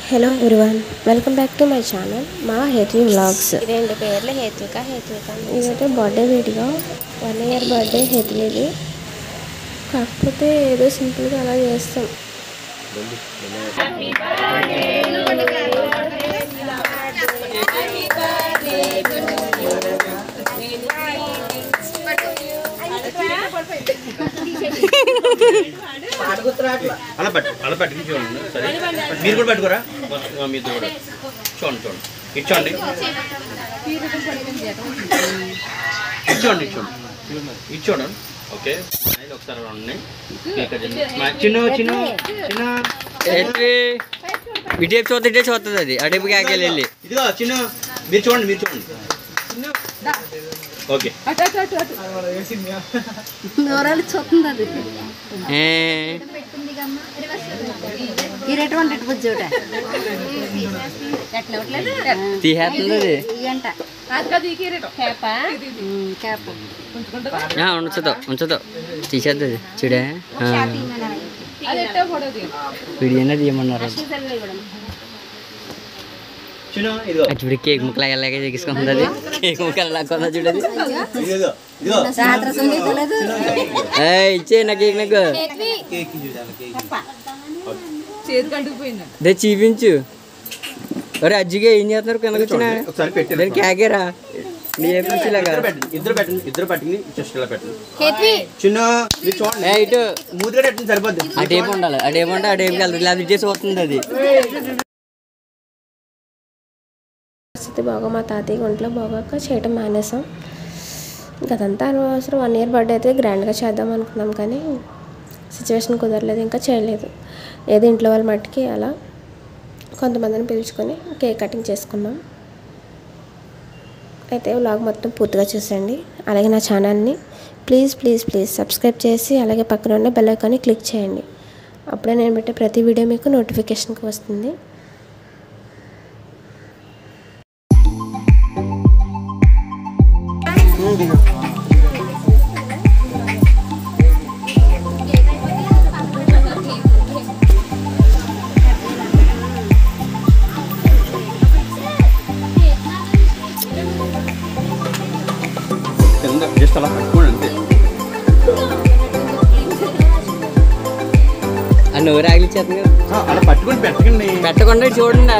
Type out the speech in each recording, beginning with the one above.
Hello everyone welcome back to my channel మా Hethvi vlogs రెండు పేర్లు హేత్విక హేత్విక ఇదైతే birthday video one year birthday హేత్విది కాకపోతే ఏదో సింపుల్గా అలా చేస్తాం అలా పట్టు అలా పట్టుకుని చూడండి సరే మీరు కూడా పట్టుకోరా మా మీద కూడా చూడండి చూడండి ఇచ్చోండి ఇచ్చోండి ఇచ్చోండి ఇచ్చోండి ఓకే స్మైల్ ఒకసారి అలా ఉన్నాయి కేక్ కట్ చేయండి. స్మైల్. చిన్న చిన్న చిన్న ఏంటి ఇటేపు చూస్తే ఇటే చూస్తుంది అది అటేపు కాకెళ్ళి వెళ్ళి ఇదిగో చిన్న మీరు చూడండి మీరు చూడండి ఓకే నోరాలు చూస్తుంది అది ఏ, ఇరేటువంటి ఇటు చూడ ఎట్లా తీసేస్తుంది అది ఇయంట కేప కేప ఆ, ఉంచదు ఉంచదు తీసేద్ది అది చూడే వీడియోనే తీయమన్నారు అది. చిన్న ఇదిగో అది చూడు కేక్ ముక్కలు ఎలాగే తీసుకుంటుంది అది కేక్ ముక్కలు లాక్కుందా చూడది ఇదిగో ఇదిగో సాయంత్రం సంగీతలేదు ఏయ్, ఇచ్చే నా కేక్ నాకు కేక్ చూడాలి కేక్ దే చూపించు ఒరే అజ్జిగా ఏం చేస్తున్నారు కిందకి వచ్చిన ఒకసారి పెట్టి దాని కేకేరా నీ ఏ పిచ్చిలాగా ఇద్దరు పెట్టండి ఇద్దరు పెట్టండి ఇద్దరు పట్టుకుని జస్ట్ ఇలా పెట్టండి కేత్వి చిన్న మీరు చూడండి ఏ ఇటు మూతిగా పెట్టండి సరిపోద్ది ఆ టేపు ఉండాలి ఆ టేపు ఉంటే ఆ టేపుకి వెళ్తుంది లేదా ఇచ్చేసి వస్తుంది అది పరిస్థితి బాగా మా తాతయ్య ఒంట్లో బాగాక చేయటం మానేసాం ఇంకా అదంతా అనవసరం వన్ ఇయర్ బర్త్డే అయితే గ్రాండ్గా చేద్దాం అనుకున్నాం కానీ సిచ్యువేషన్ కుదరలేదు ఇంకా చేయలేదు ఏదో ఇంట్లో వాళ్ళ మట్టుకి అలా కొంతమందిని పిలుచుకొని కేక్ కటింగ్ చేసుకున్నాం అయితే వ్లాగ్ మొత్తం పూర్తిగా చూసేయండి అలాగే నా ఛానల్ని ప్లీజ్ ప్లీజ్ ప్లీజ్ సబ్స్క్రైబ్ చేసి అలాగే పక్కన ఉన్న బెల్ ఐకాన్ని క్లిక్ చేయండి అప్పుడే నేను పెట్టే ప్రతి వీడియో మీకు నోటిఫికేషన్కి వస్తుంది కింద జస్ట్ అలా పట్టుకోండి అంతే ఆ నోరు ఆగిలిచ్చేస్తుంది కదా. ఆ, అలా పట్టుకొని పెట్టకండి పెట్టకుండా ఇటు చూడండి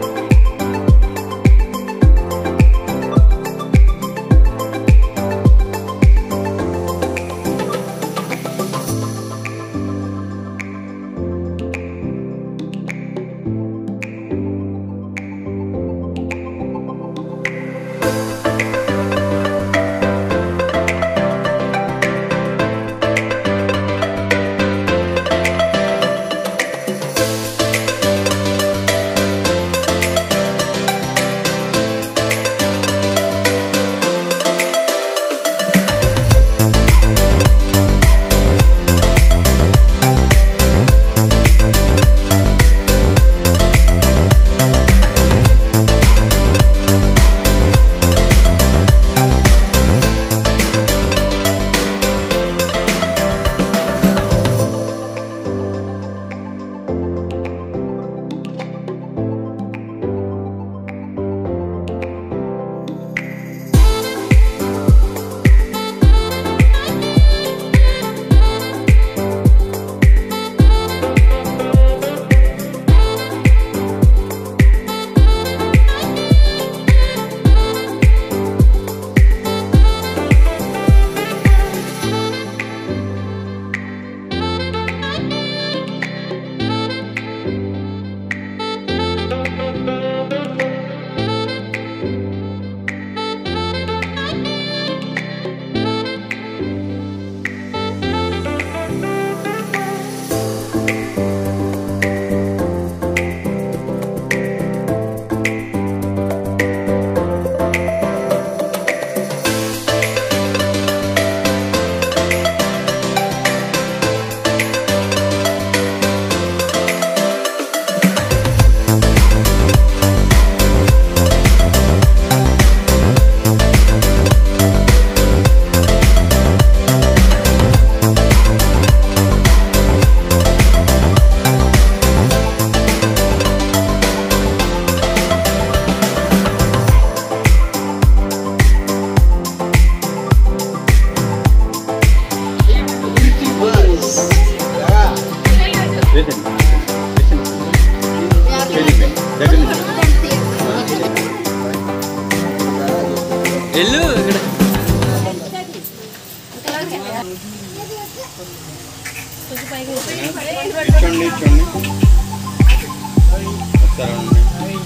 ఒకసారి ఉండండి.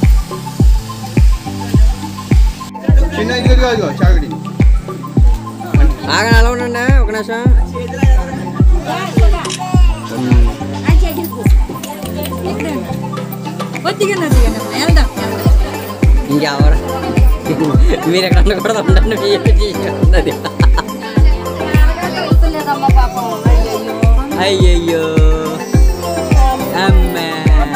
చిన్న ఇదిగో ఇదిగో ఇదిగో చాకటి ఆగని అలా ఉండండి ఒక నిమిషం ఇంకెవరు మీరు ఎక్కడ ఉండకూడదు ఉండండి మీరు తీసుకుంటుంది అయ్యయ్యో అమ్మా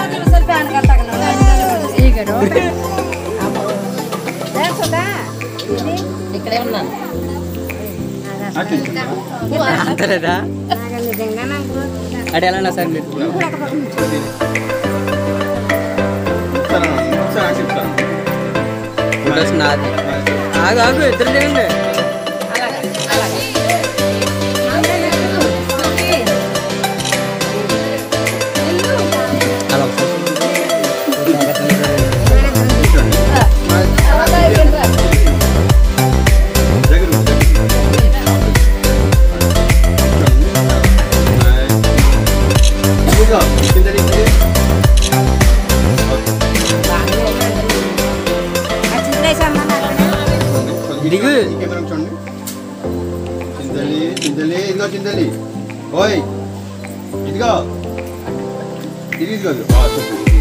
ఇక్కడే ఉన్నాను అంతలేదా అటు ఎలా ఉన్నా సార్ మీరు ఒకసారి ఉండండి. ఒకసారి అటు చెప్తాను. ఫొటోస్ నాది ఆగు ఆగు ఇద్దరు చేయండి అలా దగ్గర ఉండు, దగ్గర ఉండు. ఇదిగో, కింద దిక్కు. ఇదిగో. ఈ కెమెరా చూడండి చింతలి చింతలి ఇదిగో చింతలి ఓయ్ ఇదిగో ఇది ఇదిగో ఆ, చెప్పు